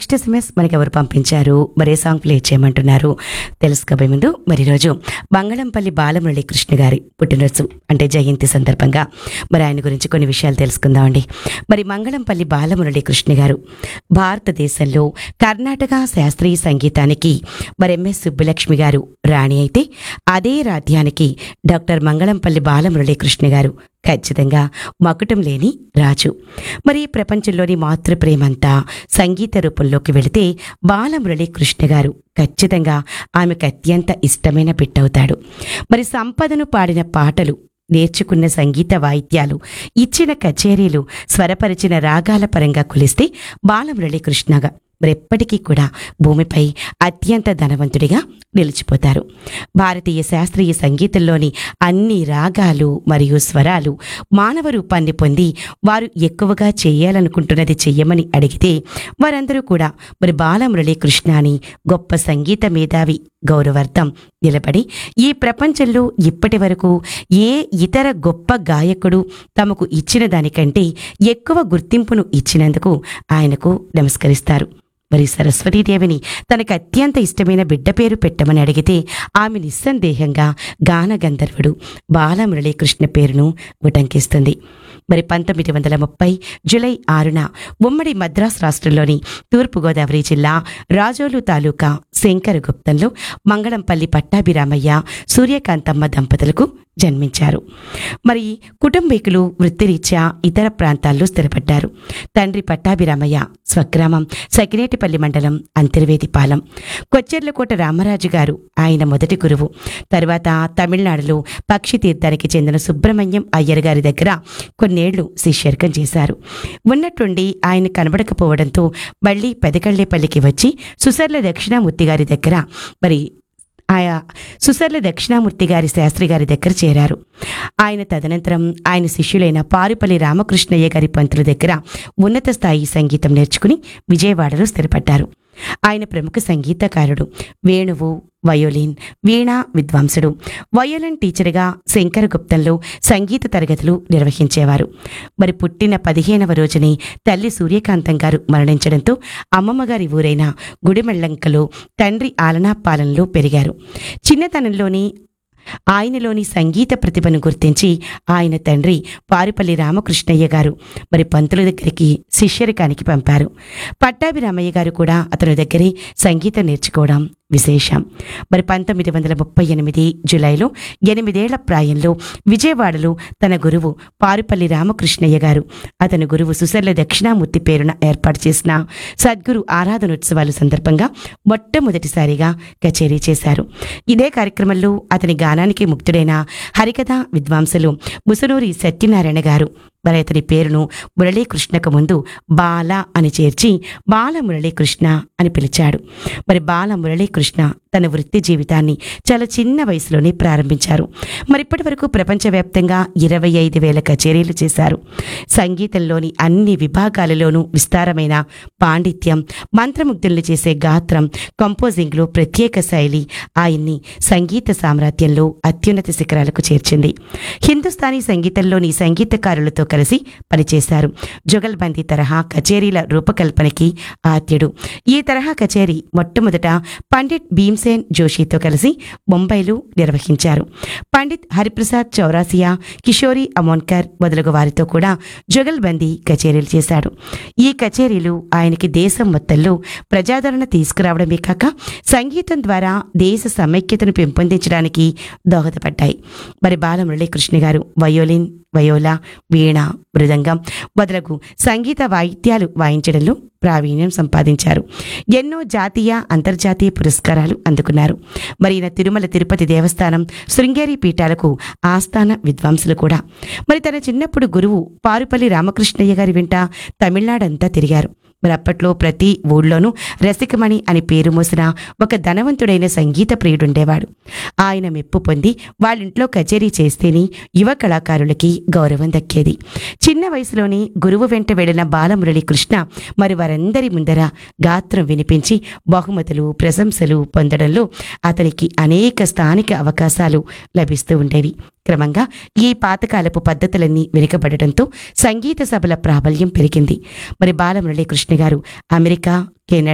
next SMS మనకి ఎవరు పంపించారు మరి ఏ సాంగ్ ప్లే చేయమంటున్నారు తెలుసుకోబోయే ముందు మరి ఈరోజు బంగళంపల్లి బాలమురళి కృష్ణ గారి పుట్టినరోజు అంటే జయంతి సందర్భంగా మరి ఆయన గురించి కొన్ని విషయాలు తెలుసుకుందామండి మరి మంగళంపల్లి బాలమురళి కృష్ణ గారు భారతదేశంలో కర్ణాటక శాస్త్రీయ సంగీతానికి మరి ఎంఎస్ సుబ్బలక్ష్మి గారు రాణి అయితే అదే రాధ్యానికి డాక్టర్ మంగళంపల్లి బాలమురళి కృష్ణ గారు ఖచ్చితంగా మకుటం లేని రాజు మరి ప్రపంచంలోని మాతృప్రేమంతా సంగీత రూపంలోకి వెళితే బాలమురళి కృష్ణ గారు ఖచ్చితంగా ఆమెకు అత్యంత ఇష్టమైన బిడ్డవుతాడు మరి సంపదను పాడిన పాటలు నేర్చుకున్న సంగీత వాయిద్యాలు ఇచ్చిన కచేరీలు స్వరపరిచిన రాగాల పరంగా కొలిస్తే బాలమురళి కృష్ణగా మరెప్పటికీ కూడా భూమిపై అత్యంత ధనవంతుడిగా నిలిచిపోతారు భారతీయ శాస్త్రీయ సంగీతంలోని అన్ని రాగాలు మరియు స్వరాలు మానవ రూపాన్ని పొంది వారు ఎక్కువగా చేయాలనుకుంటున్నది చెయ్యమని అడిగితే వారందరూ కూడా మరి బాలమురళి కృష్ణ అని గొప్ప సంగీత మేధావి గౌరవార్థం నిలబడి ఈ ప్రపంచంలో ఇప్పటి వరకు ఏ ఇతర గొప్ప గాయకుడు తమకు ఇచ్చిన దానికంటే ఎక్కువ గుర్తింపును ఇచ్చినందుకు ఆయనకు నమస్కరిస్తారు మరి సరస్వతీదేవిని తనకు అత్యంత ఇష్టమైన బిడ్డ పేరు పెట్టమని అడిగితే ఆమె నిస్సందేహంగా గాన గంధర్వుడు బాలమురళీకృష్ణ పేరును ఉటంకిస్తుంది మరి పంతొమ్మిది వందల ముప్పై జులై ఆరున ఉమ్మడి మద్రాస్ రాష్ట్రంలోని తూర్పుగోదావరి జిల్లా రాజోలు తాలూకా శంకరగుప్తంలో మంగళంపల్లి పట్టాభిరామయ్య సూర్యకాంతమ్మ దంపతులకు జన్మించారు మరి కుటుంబీకులు వృత్తిరీత్యా ఇతర ప్రాంతాల్లో స్థిరపడ్డారు తండ్రి పట్టాభిరామయ్య స్వగ్రామం సకినేటిపల్లి మండలం అంతర్వేదిపాలెం కొచ్చెర్లకోట రామరాజు గారు ఆయన మొదటి గురువు తర్వాత తమిళనాడులో పక్షి తీర్థానికి చెందిన సుబ్రహ్మణ్యం అయ్యర్ గారి దగ్గర కొన్నేళ్లు శిష్యర్కం చేశారు ఉన్నట్టుండి ఆయన కనబడకపోవడంతో మళ్ళీ పెదకళ్ళేపల్లికి వచ్చి సుసర్ల దక్షిణామూర్తి గారి దగ్గర మరి ఆయా సుసర్ల దక్షిణామూర్తి గారి శాస్త్రి గారి దగ్గర చేరారు ఆయన తదనంతరం ఆయన శిష్యులైన పారుపల్లి రామకృష్ణయ్య గారి పంతుల దగ్గర ఉన్నత స్థాయి సంగీతం నేర్చుకుని విజయవాడలో స్థిరపడ్డారు ఆయన ప్రముఖ సంగీతకారుడు వేణువు వయోలిన్ వీణా విద్వాంసుడు వయోలిన్ టీచర్గా శంకరగుప్తంలో సంగీత తరగతులు నిర్వహించేవారు మరి పుట్టిన పదిహేనవ రోజుని తల్లి సూర్యకాంతం గారు మరణించడంతో అమ్మమ్మ గారి ఊరైన గుడిమెళ్ళంకలో తండ్రి ఆలనా పాలనలో పెరిగారు చిన్నతనంలోని ఆయనలోని సంగీత ప్రతిభను గుర్తించి ఆయన తండ్రి పారుపల్లి రామకృష్ణయ్య గారు మరి పంతుల దగ్గరికి శిష్యరికానికి పంపారు పట్టాభి రామయ్య గారు కూడా అతని దగ్గరే సంగీతం నేర్చుకోవడం విశేషం మరి పంతొమ్మిది వందల ముప్పై ఎనిమిది జులైలో ఎనిమిదేళ్ల ప్రాయంలో విజయవాడలో తన గురువు పారుపల్లి రామకృష్ణయ్య గారు అతని గురువు సుసర్ల దక్షిణామూర్తి పేరున ఏర్పాటు చేసిన సద్గురు ఆరాధనోత్సవాల సందర్భంగా మొట్టమొదటిసారిగా కచేరీ చేశారు ఇదే కార్యక్రమంలో అతని గానానికి ముక్తుడైన హరికథ విద్వాంసులు ముసనూరి సత్యనారాయణ గారు మరి అతని పేరును మురళీకృష్ణకు ముందు బాల అని చేర్చి బాల మురళీకృష్ణ అని పిలిచాడు మరి బాల మురళీకృష్ణ తన వృత్తి జీవితాన్ని చాలా చిన్న వయసులోనే ప్రారంభించారు మరి ఇప్పటి వరకు ప్రపంచవ్యాప్తంగా ఇరవై ఐదు వేల కచేరీలు చేశారు సంగీతంలోని అన్ని విభాగాలలోనూ విస్తారమైన పాండిత్యం మంత్రముగ్ధుల్ని చేసే గాత్రం కంపోజింగ్లో ప్రత్యేక శైలి ఆయన్ని సంగీత సామ్రాజ్యంలో అత్యున్నత శిఖరాలకు చేర్చింది హిందుస్థానీ సంగీతంలోని సంగీతకారులతో కలిసి పనిచేశారు జుగల్బందీ తరహా కచేరీల రూపకల్పనకి ఆద్యుడు ఈ తరహా కచేరీ మొట్టమొదట పండిట్ భీమ్సేన్ జోషితో కలిసి ముంబైలో నిర్వహించారు పండిత్ హరిప్రసాద్ చౌరాసియా కిషోరి అమోన్కర్ మొదలగు వారితో కూడా జుగల్బందీ కచేరీలు చేశాడు ఈ కచేరీలు ఆయనకి దేశం మొత్తంలో ప్రజాదరణ తీసుకురావడమే కాక సంగీతం ద్వారా దేశ సమైక్యతను పెంపొందించడానికి దోహదపడ్డాయి మరి బాలమురళీకృష్ణ గారు వయోలిన్ వయోల వీణ మృదంగం మొదలగు సంగీత వాయిద్యాలు వాయించడంలో ప్రావీణ్యం సంపాదించారు ఎన్నో జాతీయ అంతర్జాతీయ పురస్కారాలు అందుకున్నారు మరి ఈయన తిరుమల తిరుపతి దేవస్థానం శృంగేరి పీఠాలకు ఆస్థాన విద్వాంసులు కూడా మరి తన చిన్నప్పుడు గురువు పారుపల్లి రామకృష్ణయ్య గారి వెంట తమిళనాడంతా తిరిగారు మరి అప్పట్లో ప్రతి ఊళ్ళోనూ రసికమణి అని పేరు మోసిన ఒక ధనవంతుడైన సంగీత ప్రియుడుండేవాడు ఆయన మెప్పు పొంది వాళ్ళింట్లో కచేరీ చేస్తేనే యువ కళాకారులకి గౌరవం దక్కేది చిన్న వయసులోని గురువు వెంట వెళ్లిన బాలమురళి కృష్ణ మరి వారందరి ముందర గాత్రం వినిపించి బహుమతులు ప్రశంసలు పొందడంలో అతనికి అనేక స్థానిక అవకాశాలు లభిస్తూ ఉండేవి క్రమంగా ఈ పాతకాలపు పద్ధతులన్నీ వెనుకబడటంతో సంగీత సభల ప్రాబల్యం పెరిగింది మరి బాలమురళీ కృష్ణ గారు అమెరికా కెనడా